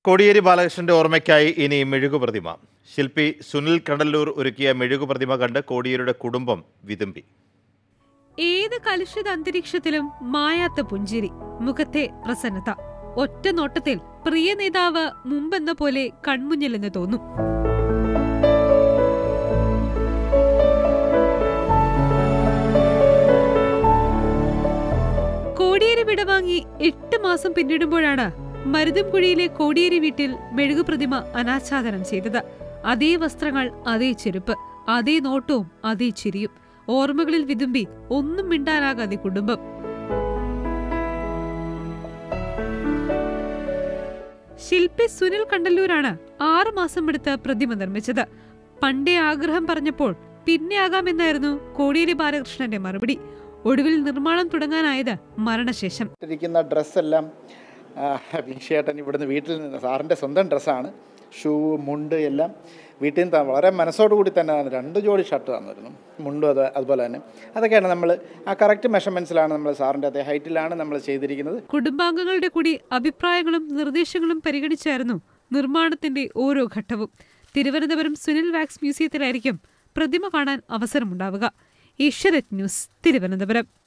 കോടിയേരി ബാലകൃഷ്ണന്റെ ഓർമ്മയ്ക്കായി ഇനി മെഴുകു പ്രതിമ ശില്പി സുനിൽ കണ്ടല്ലൂർ ഒരുക്കിയ മെഴുകു പ്രതിമ കണ്ട് കോടിയേരിയുടെ കുടുംബം വിതുമ്പി ഏത് കലുഷിത അന്തരീക്ഷത്തിലും മായാത്ത പുഞ്ചിരി മുഖത്തെ പ്രസന്നത ഒറ്റ നോട്ടത്തിൽ പ്രിയ നേതാവ് മുമ്പെന്ന പോലെ കൺമുന്നിലെന്ന് തോന്നും കോടിയേരി വിടവാങ്ങി എട്ട് മാസം പിന്നിടുമ്പോഴാണ് മരുതുംകുഴിയിലെ കോടിയേരി വീട്ടിൽ മെഴുകു പ്രതിമ അനാച്ഛാദനം ചെയ്തത് അതേ വസ്ത്രങ്ങൾ അതേ ചെരുപ്പ് അതേ നോട്ടവും അതേ ചിരിയും ഓർമ്മകളിൽ വിതുമ്പി ഒന്നും മിണ്ടാനാകാതെ കുടുംബം ശില്പി സുനിൽ കണ്ടല്ലൂരാണ് ആറു മാസം എടുത്ത് പ്രതിമ നിർമ്മിച്ചത് പണ്ടേ ആഗ്രഹം പറഞ്ഞപ്പോൾ പിന്നെ ആകാമെന്നായിരുന്നു കോടിയേരി ബാലകൃഷ്ണന്റെ മറുപടി ഒടുവിൽ നിർമ്മാണം തുടങ്ങാനായത് മരണശേഷം ഇട്ടിരിക്കുന്ന ഡ്രസ്സെല്ലാം ചേട്ടൻ ഇവിടുന്ന് വീട്ടിൽ നിന്ന് സാറിൻ്റെ സ്വന്തം ഡ്രസ്സാണ് ഷൂ മുണ്ട് എല്ലാം വീട്ടിൽ നിന്ന് ത- വളരെ മനസ്സോടുകൂടി തന്നെ തന്നു രണ്ട് ജോഡി ഷർട്ട് തന്നിരുന്നു മുണ്ടും അത് അതുപോലെ തന്നെ അതൊക്കെയാണ് നമ്മൾ ആ കറക്റ്റ് മെഷർമെൻറ്റ്സിലാണ് നമ്മൾ സാറിൻ്റെ അതേ ഹൈറ്റിലാണ് നമ്മൾ ചെയ്തിരിക്കുന്നത് കുടുംബാംഗങ്ങളുടെ കൂടി അഭിപ്രായങ്ങളും നിർദ്ദേശങ്ങളും പരിഗണിച്ചായിരുന്നു നിർമ്മാണത്തിന്റെ ഓരോ ഘട്ടവും തിരുവനന്തപുരം സുനിൽ വാക്സ് മ്യൂസിയത്തിലായിരിക്കും പ്രതിമ കാണാൻ അവസരമുണ്ടാവുക ഏഷ്യാനെറ്റ് ന്യൂസ് തിരുവനന്തപുരം